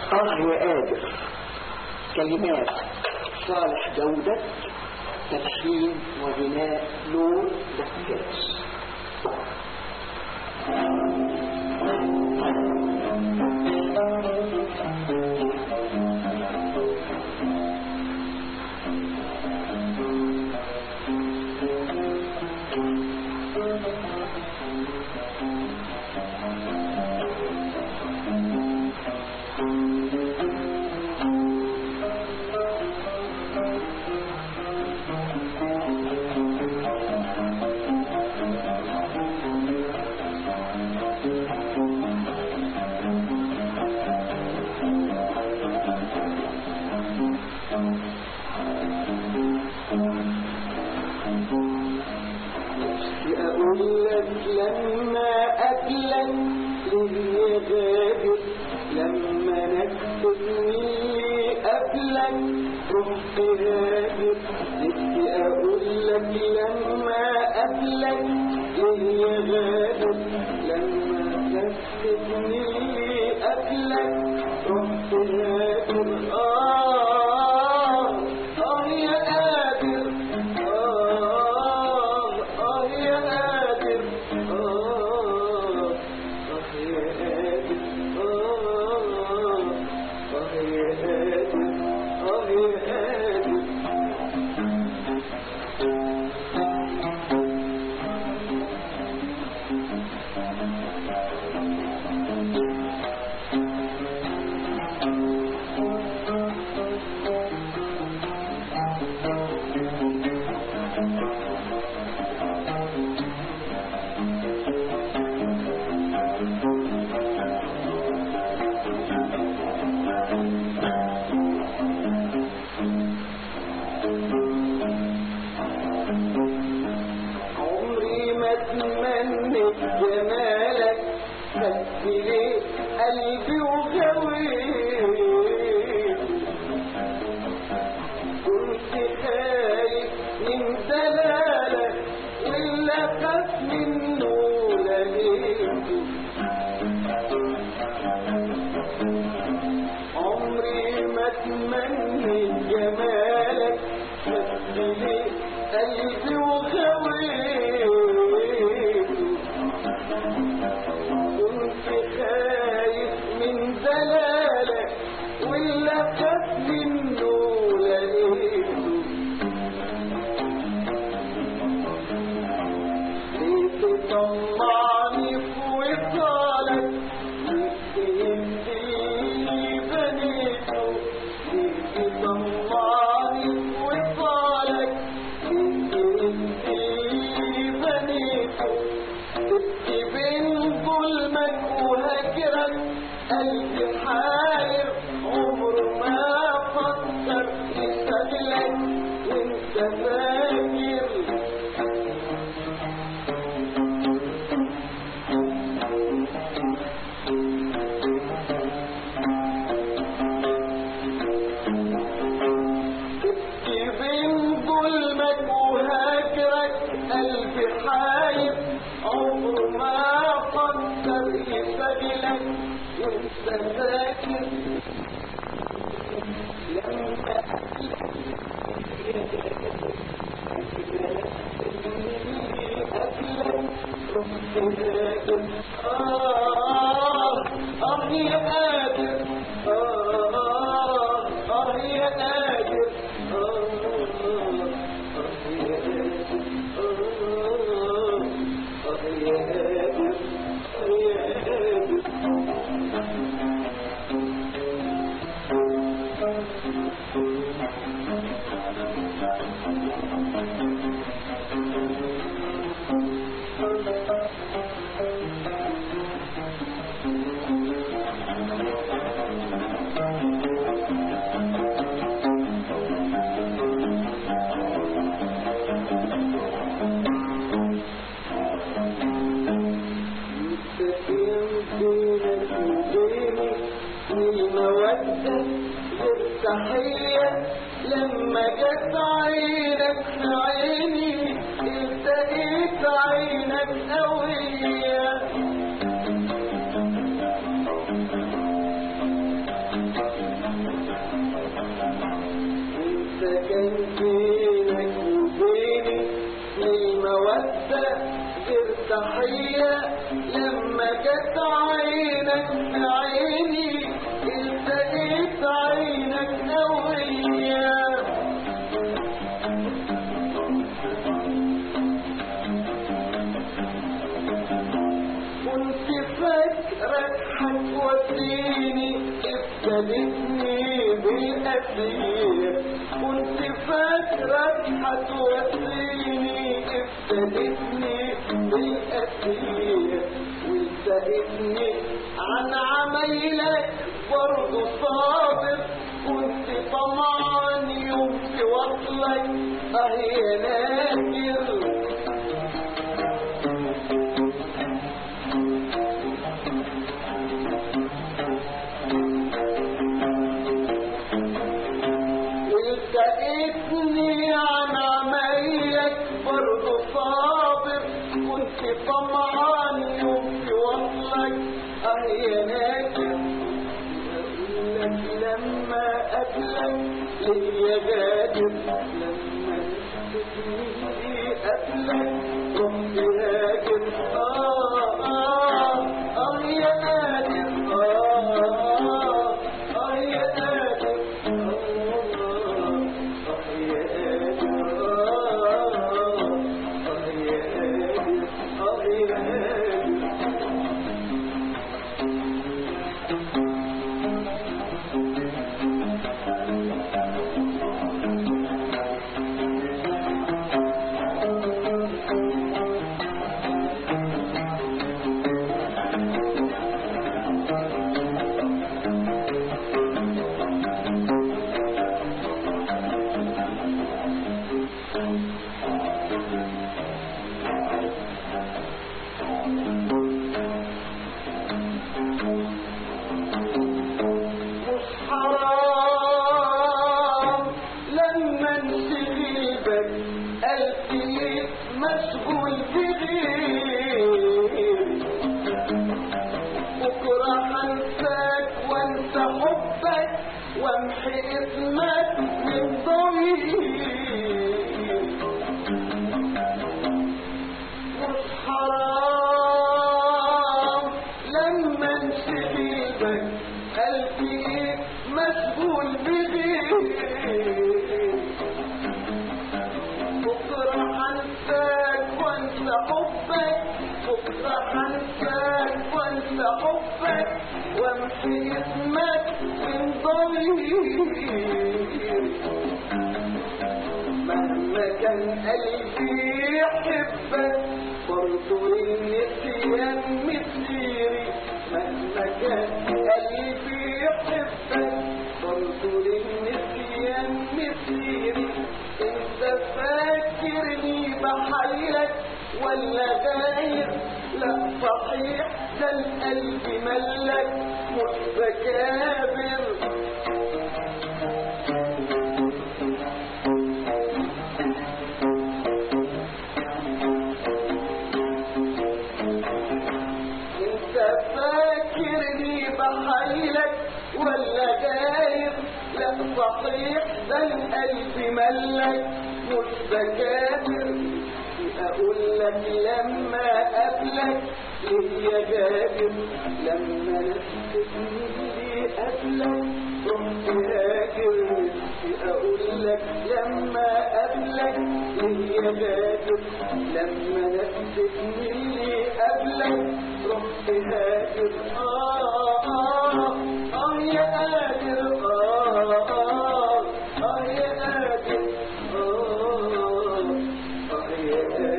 اه يا قادر كلمات صالح جودة تدخين وغناء نور دكاش نفسي اقول لك لما قبلك ليه غادر لما نكتبني قبلك رحت هاجر نفسي اقول لك لما قبلك ليه غادر لما نكتبني قبلك رحت هاجر اه اه يا قادر آه آه يا قادر آه آه يا قادر آه آه يا قادر آه يا قادر عمري ما اتمنيت جمالك بس ليه قلبي وغويت كنت خايف من دلالك ولا خاف منه لقيته عمري ما اتمنيت جمالك بس ليه قلبي وغويته كنت خايف من دلالك ولا خاف منه لقيته ليه تطلعني في وصالك ليه تهدي بنيته ليه تطلعني في وصالك ليه تهدي بنيته سبت بين ظلمك وهجرك قلبي حاير عمره ما فكر يستغلك وانت فاكر تبكي بين ظلمك وهاجرك قلبي حاير عمره ما فكر يستغلك وانت فاكر لما آه آه يا قادر آه آه يا قادر آه آه يا قادر آه آه يا قادر آه يا قادر المودة التحية لما جت عينك في عيني التقيت عينك قوية انت كان بينك وبيني للمودة غير تحية لما جت عينك في عيني التقيت عينك قوية كنت فاكرك هتوديني ابتدتني بالأسير كنت فاكرك هتوديني ابتدتني بالأسير وانتهتني عن عمايلك برضه صابر كنت طمعان يوم في وصلك اه يا ناكر والتقيتني عن عمايلك برضه صابر كنت طمعان يوم في وصلك اه يا ناكر لك لما قبلك ليا غادر لما نسيتني قبلك رحت هاجر آه آه آه يا قادر آه آه يا قادر آه آه يا قادر آه آه يا قادر آه يا قادر مش حرام لما نسيبك قلبي مشغول بغيري بكرة هنساك وانسى حبك وامحي اسمك من ضميري مش حرام لما نسيبك قلبي مشغول بغيري بكرة هنساك وانسى حبك بكرة هنساك وانسى حبك وامحي اسمك من ضميري مهما كان قلبي يحبك برضو النسيان مسيري مهما كان قلبي يحبك برضو النسيان مسيري انت فاكرني بحيلك ولا غاير لا صحيح ده القلب ملك مش بكابر انت فاكرني بحيلك ولا غايب لا صحيح ده القلب ملك مش بكابر اقول لك لما قبلك ليه يا جابر لما نسيتني قبلك رحت هاجر اقول لك لما قبلك ليه يا جابر لما نسيتني قبلك رحت هاجر آه آه آه يا قادر آه آه آه يا قادر آه آه يا قادر